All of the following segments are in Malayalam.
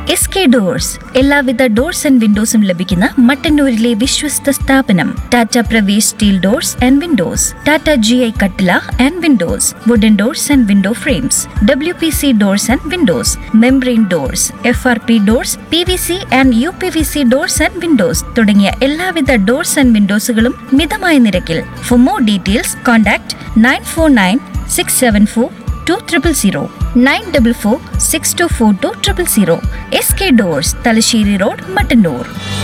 എസ് കെ ഡോഴ്സ് എല്ലാവിധ ഡോർസ് ആൻഡ് വിൻഡോസും ലഭിക്കുന്ന മട്ടന്നൂരിലെ വിശ്വസ്ത സ്ഥാപനം Tata Pravesh steel doors and windows Tata G I കട്ടില and windows wooden doors and window frames W P C doors and windows membrane doors F R P doors P V C and U P V C doors and windows തുടങ്ങിയ എല്ലാവിധ ഡോർസ് ആൻഡ് വിൻഡോസുകളും മിതമായ നിരക്കിൽ for more details contact nine four nine six seven four two triple zero nine double four six two four two triple zero S K doors Thalassery road Mattannur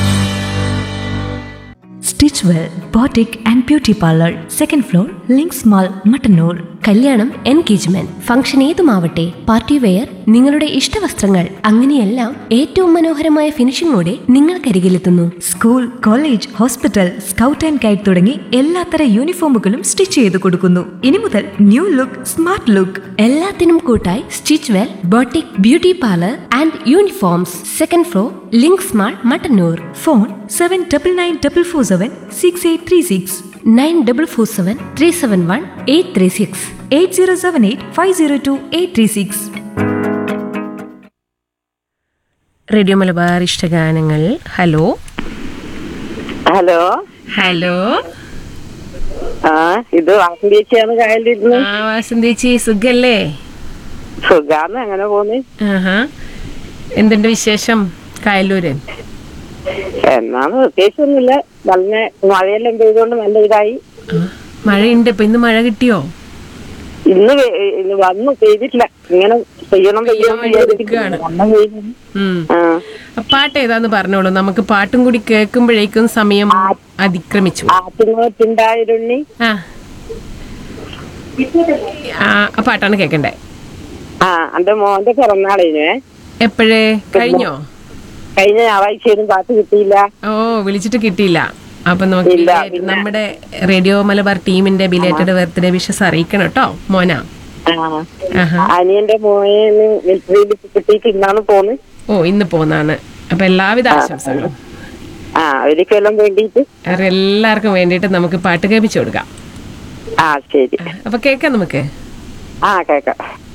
stitch well boutique and beauty parlour second floor links mall Mattannur കല്യാണം എൻഗേജ്മെന്റ് ഫംഗ്ഷൻ ഏതുമാവട്ടെ പാർട്ടി വെയർ നിങ്ങളുടെ ഇഷ്ടവസ്ത്രങ്ങൾ അങ്ങനെയെല്ലാം ഏറ്റവും മനോഹരമായ ഫിനിഷിംഗോടെ നിങ്ങൾക്കരികിലെത്തുന്നു school college hospital scout and guide തുടങ്ങി എല്ലാത്തര യൂണിഫോമുകളും സ്റ്റിച്ച് ചെയ്ത് കൊടുക്കുന്നു ഇനി മുതൽ ന്യൂ ലുക്ക് സ്മാർട്ട് ലുക്ക് എല്ലാത്തിനും കൂട്ടായി stitch well boutique beauty parlour and uniforms second floor links mall Mattannur phone seven double nine double four seven six eight three six nine double four seven three seven one eight three six eight zero seven eight five zero two eight three six radio Malabar ഇഷ്ടഗാനങ്ങൾ ഹലോ ഹലോ ഹലോ ആ ഇത് വാസന്തേച്ചിയാണ് കായലിരുന്ന് ആ വാസന്തേച്ചി സുഖല്ലേ സുഖാന്ന് അങ്ങനെ പോന്ന് ആഹാ എന്തുണ്ട് വിശേഷം കായലൂര് എന്നാന്ന് പ്രത്യേകിച്ചൊന്നുമില്ല നല്ല മഴയെല്ലാം പെയ്തുകൊണ്ട് നല്ല ഇതായി ആ, മഴയുണ്ട് ഇപ്പൊ ഇന്ന് മഴ കിട്ടിയോ ഇന്ന് വെ- ഇന്ന് വന്നു പെയ്തിട്ടില്ല ഇങ്ങനെ പെയ്യണം പെയ്യണം വേണ്ടി നിൽക്കുകയാണ്. നല്ല പെയ്യുന്നു. ഉം. ആ ആ, പാട്ട് ഏതാന്ന് പറഞ്ഞോളൂ നമുക്ക് പാട്ടും കൂടി കേൾക്കുമ്പോഴേക്കും സമയം അതിക്രമിച്ചു ആറ്റുങ്ങോട്ടുണ്ടായിരുണ്ണി ആ ആ ആ പാട്ടാണ് കേക്കണ്ടേ ആ എന്റെ മോന്റെ പിറന്നാളിനെ എപ്പോഴേ കഴിഞ്ഞോ കഴിഞ്ഞ ഞായറാഴ്ചയൊന്നും പാട്ട് കിട്ടിയില്ല ഓ വിളിച്ചിട്ട് കിട്ടിയില്ല അപ്പൊ നമുക്ക് ഇല്ല, belated- പിന്നെ- നമ്മുടെ റേഡിയോ മലബാർ ടീമിന്റെ ബിലേറ്റഡ് ബർത്ത്ഡേ വിഷസ് അറിയിക്കണം കേട്ടോ മോന ആ ആഹാ അനിയന്റെ മോനെ മിലിറ്ററിയിൽ കിട്ടിയിട്ട് ഇന്നാണ് പോന്ന് ഓ ഇന്ന് പോന്നാണ് അപ്പൊ എല്ലാവിധ ആശംസകളും ആ അവർക്കെല്ലാം വേണ്ടിയിട്ട് അവരെ എല്ലാവർക്കും വേണ്ടിയിട്ട് നമുക്ക് പാട്ട് കേൾപ്പിച്ചു കൊടുക്കാം ആ ശരി അപ്പൊ കേൾക്കാം നമുക്ക് ആ കേക്കാം